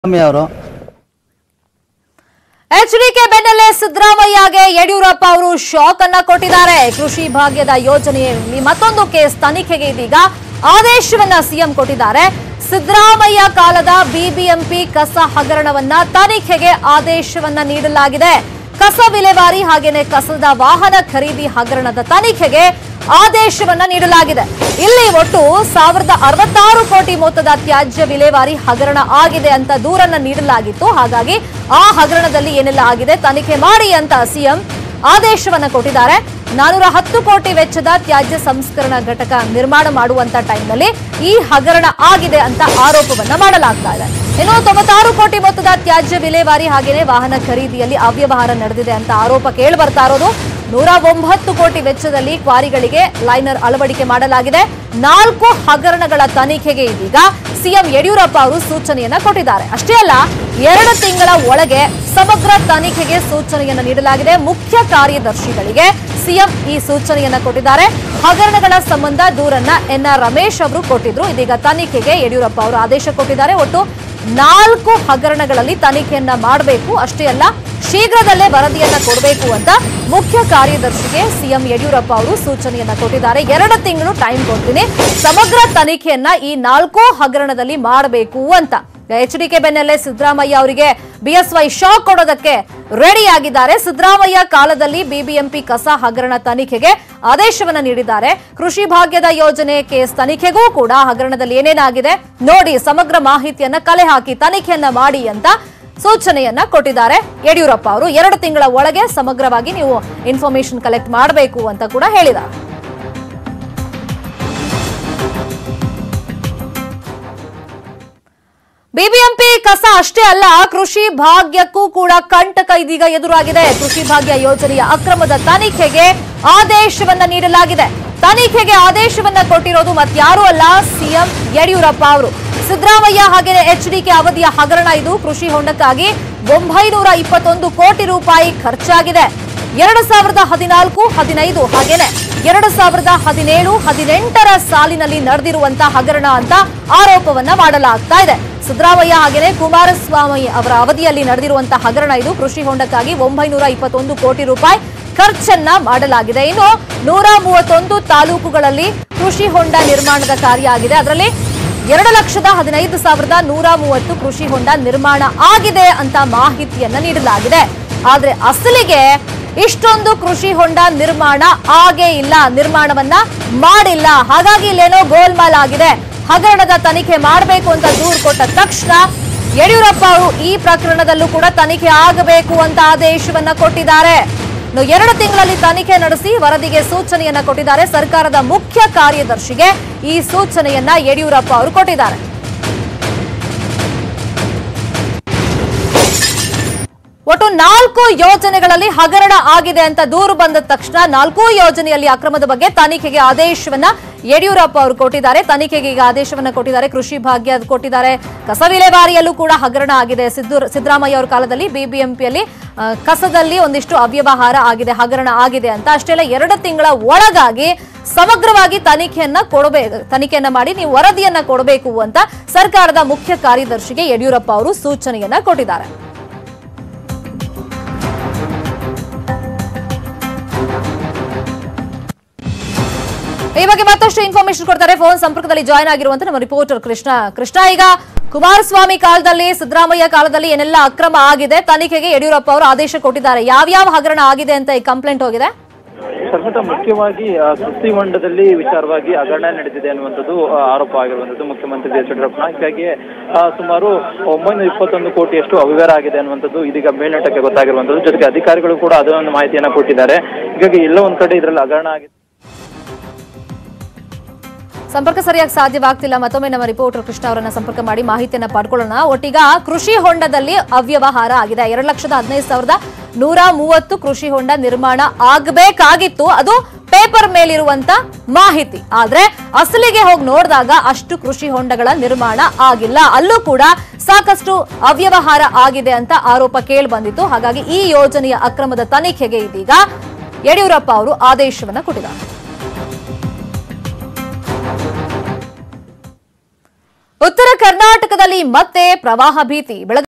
ಸ್ವಾಮಿ ಅವರು ಎಚ್ಡಿಕೆ ಬೆನ್ನಲ್ಲೇ ಸಿದ್ದರಾಮಯ್ಯಗೆ ಯಡಿಯೂರಪ್ಪ ಅವರು ಶಾಕ್ ಅನ್ನ ಕೊಟ್ಟಿದ್ದಾರೆ ಕೃಷಿ ಭಾಗ್ಯದ ಯೋಜನೆಯಲ್ಲಿ ಮತ್ತೊಂದು ಕೇಸ್ ತನಿಖೆಗೆ ಇದೀಗ ಆದೇಶವನ್ನ ಸಿಎಂ ಕೊಟ್ಟಿದ್ದಾರೆ ಸಿದ್ದರಾಮಯ್ಯ ಕಾಲದ ಬಿಬಿಎಂಪಿ ಕಸ ಹಗರಣವನ್ನ ತನಿಖೆಗೆ ಆದೇಶವನ್ನ ನೀಡಲಾಗಿದೆ ಕಸ ವಿಲೇವಾರಿ ಹಾಗೇನೆ ಕಸದ ವಾಹನ ಖರೀದಿ ಹಗರಣದ ತನಿಖೆಗೆ ಆದೇಶವನ್ನ ನೀಡಲಾಗಿದೆ ಇಲ್ಲಿ ಒಟ್ಟು ಸಾವಿರದ ಅರವತ್ತಾರು ಕೋಟಿ ಮೊತ್ತದ ತ್ಯಾಜ್ಯ ವಿಲೇವಾರಿ ಹಗರಣ ಆಗಿದೆ ಅಂತ ದೂರನ್ನ ನೀಡಲಾಗಿತ್ತು ಹಾಗಾಗಿ ಆ ಹಗರಣದಲ್ಲಿ ಏನೆಲ್ಲ ಆಗಿದೆ ತನಿಖೆ ಮಾಡಿ ಅಂತ ಸಿಎಂ ಆದೇಶವನ್ನ ಕೊಟ್ಟಿದ್ದಾರೆ ನಾನೂರ ಹತ್ತು ಕೋಟಿ ವೆಚ್ಚದ ತ್ಯಾಜ್ಯ ಸಂಸ್ಕರಣಾ ಘಟಕ ನಿರ್ಮಾಣ ಮಾಡುವಂತ ಟೈಮ್ನಲ್ಲಿ ಈ ಹಗರಣ ಆಗಿದೆ ಅಂತ ಆರೋಪವನ್ನ ಮಾಡಲಾಗ್ತಾ ಇದೆ ಇನ್ನು ತೊಂಬತ್ತಾರು ಕೋಟಿ ಮೊತ್ತದ ತ್ಯಾಜ್ಯ ವಿಲೇವಾರಿ ಹಾಗೇನೆ ವಾಹನ ಖರೀದಿಯಲ್ಲಿ ಅವ್ಯವಹಾರ ನಡೆದಿದೆ ಅಂತ ಆರೋಪ ಕೇಳಿ ಬರ್ತಾ ಇರೋದು ನೂರ ಒಂಬತ್ತು ಕೋಟಿ ವೆಚ್ಚದಲ್ಲಿ ಕ್ವಾರಿಗಳಿಗೆ ಲೈನರ್ ಅಳವಡಿಕೆ ಮಾಡಲಾಗಿದೆ ನಾಲ್ಕು ಹಗರಣಗಳ ತನಿಖೆಗೆ ಇದೀಗ ಸಿಎಂ ಯಡಿಯೂರಪ್ಪ ಅವರು ಸೂಚನೆಯನ್ನ ಕೊಟ್ಟಿದ್ದಾರೆ ಅಷ್ಟೇ ಅಲ್ಲ ಎರಡು ತಿಂಗಳ ಒಳಗೆ ಸಮಗ್ರ ತನಿಖೆಗೆ ಸೂಚನೆಯನ್ನ ನೀಡಲಾಗಿದೆ ಮುಖ್ಯ ಕಾರ್ಯದರ್ಶಿಗಳಿಗೆ ಸಿಎಂ ಈ ಸೂಚನೆಯನ್ನ ಕೊಟ್ಟಿದ್ದಾರೆ ಹಗರಣಗಳ ಸಂಬಂಧ ದೂರನ್ನ ಎನ್ಆರ್ ರಮೇಶ್ ಅವರು ಕೊಟ್ಟಿದ್ರು ಇದೀಗ ತನಿಖೆಗೆ ಯಡಿಯೂರಪ್ಪ ಅವರು ಆದೇಶ ಕೊಟ್ಟಿದ್ದಾರೆ ಒಟ್ಟು ನಾಲ್ಕು ಹಗರಣಗಳಲ್ಲಿ ತನಿಖೆಯನ್ನ ಮಾಡಬೇಕು ಅಷ್ಟೇ ಅಲ್ಲ ಶೀಘ್ರದಲ್ಲೇ ವರದಿಯನ್ನ ಕೊಡಬೇಕು ಅಂತ ಮುಖ್ಯ ಕಾರ್ಯದರ್ಶಿಗೆ ಸಿಎಂ ಯಡಿಯೂರಪ್ಪ ಅವರು ಸೂಚನೆಯನ್ನ ಕೊಟ್ಟಿದ್ದಾರೆ ಎರಡು ತಿಂಗಳು ಟೈಮ್ ಕೊಡ್ತೀನಿ ಸಮಗ್ರ ತನಿಖೆಯನ್ನ ಈ ನಾಲ್ಕು ಹಗರಣದಲ್ಲಿ ಮಾಡಬೇಕು ಅಂತ ಎಚ್ ಡಿ ಕೆ ಬೆನ್ನಲ್ಲೇ ಸಿದ್ದರಾಮಯ್ಯ ಅವರಿಗೆ ಬಿಎಸ್ವೈ ಶಾಕ್ ಕೊಡೋದಕ್ಕೆ ರೆಡಿ ಆಗಿದ್ದಾರೆ ಸಿದ್ದರಾಮಯ್ಯ ಕಾಲದಲ್ಲಿ ಬಿಬಿಎಂಪಿ ಕಸ ಹಗರಣ ತನಿಖೆಗೆ ಆದೇಶವನ್ನ ನೀಡಿದ್ದಾರೆ ಕೃಷಿ ಭಾಗ್ಯದ ಯೋಜನೆ ಕೇಸ್ ತನಿಖೆಗೂ ಕೂಡ ಹಗರಣದಲ್ಲಿ ಏನೇನಾಗಿದೆ ನೋಡಿ ಸಮಗ್ರ ಮಾಹಿತಿಯನ್ನ ಕಲೆ ಹಾಕಿ ತನಿಖೆಯನ್ನ ಮಾಡಿ ಅಂತ ಸೂಚನೆಯನ್ನ ಕೊಟ್ಟಿದ್ದಾರೆ ಯಡಿಯೂರಪ್ಪ ಅವರು ಎರಡು ತಿಂಗಳ ಒಳಗೆ ಸಮಗ್ರವಾಗಿ ನೀವು ಇನ್ಫಾರ್ಮೇಶನ್ ಕಲೆಕ್ಟ್ ಮಾಡಬೇಕು ಅಂತ ಕೂಡ ಹೇಳಿದ್ದಾರೆ ಬಿಬಿಎಂಪಿ ಕಸ ಅಷ್ಟೇ ಅಲ್ಲ ಕೃಷಿ ಭಾಗ್ಯಕ್ಕೂ ಕೂಡ ಕಂಟಕ ಇದೀಗ ಎದುರಾಗಿದೆ ಕೃಷಿ ಭಾಗ್ಯ ಯೋಜನೆಯ ಅಕ್ರಮದ ತನಿಖೆಗೆ ಆದೇಶವನ್ನ ನೀಡಲಾಗಿದೆ ತನಿಖೆಗೆ ಆದೇಶವನ್ನ ಕೊಟ್ಟಿರೋದು ಮತ್ಯಾರೂ ಅಲ್ಲ ಸಿಎಂ ಯಡಿಯೂರಪ್ಪ ಅವರು ಸಿದ್ದರಾಮಯ್ಯ ಹಾಗೆಯೇ ಎಚ್ಡಿಕೆ ಅವಧಿಯ ಹಗರಣ ಇದು ಕೃಷಿ ಹೊಂಡಕ್ಕಾಗಿ ಒಂಬೈನೂರ ಇಪ್ಪತ್ತೊಂದು ಕೋಟಿ ರೂಪಾಯಿ ಖರ್ಚಾಗಿದೆ ಎರಡು ಸಾವಿರದ ಹದಿನಾಲ್ಕು ಹದಿನೈದು ಹಾಗೇನೆ ಎರಡು ಸಾವಿರದ ಹದಿನೇಳು ಹದಿನೆಂಟರ ಸಾಲಿನಲ್ಲಿ ನಡೆದಿರುವಂತಹ ಹಗರಣ ಅಂತ ಆರೋಪವನ್ನ ಮಾಡಲಾಗ್ತಾ ಇದೆ ಸಿದ್ದರಾಮಯ್ಯ ಹಾಗೇನೆ ಕುಮಾರಸ್ವಾಮಿ ಅವರ ಅವಧಿಯಲ್ಲಿ ನಡೆದಿರುವಂತಹ ಹಗರಣ ಇದು ಕೃಷಿ ಹೊಂಡಕ್ಕಾಗಿ ಒಂಬೈನೂರ ಇಪ್ಪತ್ತೊಂದು ಕೋಟಿ ರೂಪಾಯಿ ಖರ್ಚನ್ನ ಮಾಡಲಾಗಿದೆ ಇನ್ನು ನೂರ ಮೂವತ್ತೊಂದು ತಾಲೂಕುಗಳಲ್ಲಿ ಕೃಷಿ ಹೊಂಡ ನಿರ್ಮಾಣದ ಕಾರ್ಯ ಆಗಿದೆ ಅದರಲ್ಲಿ ಎರಡು ಲಕ್ಷದ ಹದಿನೈದು ಸಾವಿರದ ನೂರ ಮೂವತ್ತು ಕೃಷಿ ಹೊಂಡ ನಿರ್ಮಾಣ ಆಗಿದೆ ಅಂತ ಮಾಹಿತಿಯನ್ನ ನೀಡಲಾಗಿದೆ ಆದ್ರೆ ಅಸಲಿಗೆ ಇಷ್ಟೊಂದು ಕೃಷಿ ಹೊಂಡ ನಿರ್ಮಾಣ ಆಗೇ ಇಲ್ಲ ನಿರ್ಮಾಣವನ್ನ ಮಾಡಿಲ್ಲ ಹಾಗಾಗಿ ಇಲ್ಲೇನೋ ಗೋಲ್ಮಾಲ್ ಆಗಿದೆ ಹಗರಣದ ತನಿಖೆ ಮಾಡಬೇಕು ಅಂತ ದೂರು ಕೊಟ್ಟ ತಕ್ಷಣ ಯಡಿಯೂರಪ್ಪ ಅವರು ಈ ಪ್ರಕರಣದಲ್ಲೂ ಕೂಡ ತನಿಖೆ ಆಗಬೇಕು ಅಂತ ಆದೇಶವನ್ನ ಕೊಟ್ಟಿದ್ದಾರೆ ಇನ್ನು ಎರಡು ತಿಂಗಳಲ್ಲಿ ತನಿಖೆ ನಡೆಸಿ ವರದಿಗೆ ಸೂಚನೆಯನ್ನ ಕೊಟ್ಟಿದ್ದಾರೆ ಸರ್ಕಾರದ ಮುಖ್ಯ ಕಾರ್ಯದರ್ಶಿಗೆ ಈ ಸೂಚನೆಯನ್ನ ಯಡಿಯೂರಪ್ಪ ಅವರು ಕೊಟ್ಟಿದ್ದಾರೆ ಒಟ್ಟು ನಾಲ್ಕು ಯೋಜನೆಗಳಲ್ಲಿ ಹಗರಣ ಆಗಿದೆ ಅಂತ ದೂರು ಬಂದ ತಕ್ಷಣ ನಾಲ್ಕು ಯೋಜನೆಯಲ್ಲಿ ಅಕ್ರಮದ ಬಗ್ಗೆ ತನಿಖೆಗೆ ಆದೇಶವನ್ನ ಯಡಿಯೂರಪ್ಪ ಅವರು ಕೊಟ್ಟಿದ್ದಾರೆ ತನಿಖೆಗೆ ಈಗ ಆದೇಶವನ್ನ ಕೊಟ್ಟಿದ್ದಾರೆ ಕೃಷಿ ಭಾಗ್ಯ ಕೊಟ್ಟಿದ್ದಾರೆ ಕಸ ವಿಲೇವಾರಿಯಲ್ಲೂ ಕೂಡ ಹಗರಣ ಆಗಿದೆ ಸಿದ್ದು ಸಿದ್ದರಾಮಯ್ಯ ಅವರ ಕಾಲದಲ್ಲಿ ಬಿಬಿಎಂಪಿಯಲ್ಲಿ ಆ, ಕಸದಲ್ಲಿ ಒಂದಿಷ್ಟು ಅವ್ಯವಹಾರ ಆಗಿದೆ ಹಗರಣ ಆಗಿದೆ ಅಂತ ಅಷ್ಟೇ ಅಲ್ಲ ಎರಡು ತಿಂಗಳ ಒಳಗಾಗಿ ಸಮಗ್ರವಾಗಿ ತನಿಖೆಯನ್ನ ಕೊಡಬೇಕು ತನಿಖೆಯನ್ನ ಮಾಡಿ ನೀವು ವರದಿಯನ್ನ ಕೊಡಬೇಕು ಅಂತ ಸರ್ಕಾರದ ಮುಖ್ಯ ಕಾರ್ಯದರ್ಶಿಗೆ ಯಡಿಯೂರಪ್ಪ ಅವರು ಸೂಚನೆಯನ್ನ ಕೊಟ್ಟಿದ್ದಾರೆ ಈ ಬಗ್ಗೆ ಮತ್ತಷ್ಟು ಇನ್ಫಾರ್ಮೇಶನ್ ಕೊಡ್ತಾರೆ ಫೋನ್ ಸಂಪರ್ಕದಲ್ಲಿ ಜಾಯ್ನ್ ಆಗಿರುವಂತ ನಮ್ಮ ರಿಪೋರ್ಟರ್ ಕೃಷ್ಣ ಕೃಷ್ಣ ಈಗ ಕುಮಾರಸ್ವಾಮಿ ಕಾಲದಲ್ಲಿ ಸಿದ್ದರಾಮಯ್ಯ ಕಾಲದಲ್ಲಿ ಏನೆಲ್ಲ ಅಕ್ರಮ ಆಗಿದೆ ತನಿಖೆಗೆ ಯಡಿಯೂರಪ್ಪ ಅವರು ಆದೇಶ ಕೊಟ್ಟಿದ್ದಾರೆ ಯಾವ್ಯಾವ ಹಗರಣ ಆಗಿದೆ ಅಂತ ಈ ಕಂಪ್ಲೇಂಟ್ ಹೋಗಿದೆ ಶರ್ಮಿತಾ ಮುಖ್ಯವಾಗಿ ಆ, ಕೃಷಿ ಹೊಂಡದಲ್ಲಿ ವಿಚಾರವಾಗಿ ಹಗರಣ ನಡೆದಿದೆ ಅನ್ನುವಂಥದ್ದು ಆ, ಆರೋಪ ಆಗಿರುವಂಥದ್ದು ಮುಖ್ಯಮಂತ್ರಿ ಬಿ ಎಸ್ ಯಡಿಯೂರಪ್ಪನ ಹೀಗಾಗಿ ಆ, ಸುಮಾರು ಒಂಬೈನೂರ ಇಪ್ಪತ್ತೊಂದು ಕೋಟಿಯಷ್ಟು ಅವ್ಯವಹಾರ ಆಗಿದೆ ಅನ್ನುವಂಥದ್ದು ಇದೀಗ ಮೇಲ್ನೋಟಕ್ಕೆ ಗೊತ್ತಾಗಿರುವಂಥದ್ದು ಜೊತೆಗೆ ಅಧಿಕಾರಿಗಳು ಕೂಡ ಅದನ್ನೊಂದು ಮಾಹಿತಿಯನ್ನ ಕೊಟ್ಟಿದ್ದಾರೆ ಹೀಗಾಗಿ ಎಲ್ಲೋ ಒಂದ್ ಕಡೆ ಇದರಲ್ಲಿ ಹಗರಣ ಆಗಿದೆ ಸಂಪರ್ಕ ಸರಿಯಾಗಿ ಸಾಧ್ಯವಾಗ್ತಿಲ್ಲ ಮತ್ತೊಮ್ಮೆ ನಮ್ಮ ರಿಪೋರ್ಟರ್ ಕೃಷ್ಣ ಅವರನ್ನ ಸಂಪರ್ಕ ಮಾಡಿ ಮಾಹಿತಿಯನ್ನ ಪಡ್ಕೊಳ್ಳೋಣ ಒಟ್ಟಿಗ ಕೃಷಿ ಹೊಂಡದಲ್ಲಿ ಅವ್ಯವಹಾರ ಆಗಿದೆ ಎರಡು ಲಕ್ಷದ ಹದಿನೈದು ಸಾವಿರದ ನೂರ ಮೂವತ್ತು ಕೃಷಿ ಹೊಂಡ ನಿರ್ಮಾಣ ಆಗಬೇಕಾಗಿತ್ತು ಅದು ಪೇಪರ್ ಮೇಲಿರುವಂತ ಮಾಹಿತಿ ಆದ್ರೆ ಅಸಲಿಗೆ ಹೋಗಿ ನೋಡಿದಾಗ ಅಷ್ಟು ಕೃಷಿ ಹೊಂಡಗಳ ನಿರ್ಮಾಣ ಆಗಿಲ್ಲ ಅಲ್ಲೂ ಕೂಡ ಸಾಕಷ್ಟು ಅವ್ಯವಹಾರ ಆಗಿದೆ ಅಂತ ಆರೋಪ ಕೇಳಿ ಬಂದಿತ್ತು ಹಾಗಾಗಿ ಈ ಯೋಜನೆಯ ಅಕ್ರಮದ ತನಿಖೆಗೆ ಇದೀಗ ಯಡಿಯೂರಪ್ಪ ಅವರು ಆದೇಶವನ್ನ ಕೊಟ್ಟಿದ್ದಾರೆ ಉತ್ತರ ಕರ್ನಾಟಕದಲ್ಲಿ ಮತ್ತೆ ಪ್ರವಾಹ ಭೀತಿ ಬೆಳಗ್ಗೆ